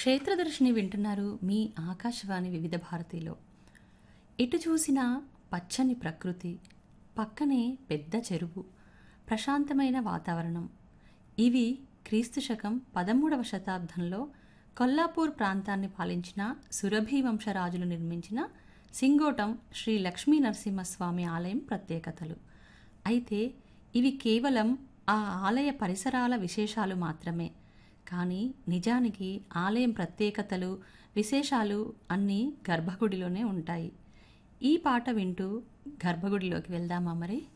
క్షేత్రదర్శిని వింటున్నారు మీ ఆకాశవాణి వివిధ భారతిలో ఎటు చూసినా పచ్చని ప్రకృతి పక్కనే పెద్ద చెరువు ప్రశాంతమైన వాతావరణం ఇవి క్రీస్తు శకం పదమూడవ శతాబ్దంలో కొల్లాపూర్ ప్రాంతాన్ని పాలించిన సురభి వంశరాజులు నిర్మించిన సింగోటం శ్రీ లక్ష్మీ నరసింహస్వామి ఆలయం ప్రత్యేకతలు అయితే ఇవి కేవలం ఆ ఆలయ పరిసరాల విశేషాలు మాత్రమే కానీ నిజానికి ఆలయం ప్రత్యేకతలు విశేషాలు అన్నీ గర్భగుడిలోనే ఉంటాయి ఈ పాట వింటూ గర్భగుడిలోకి వెళ్దామా మరి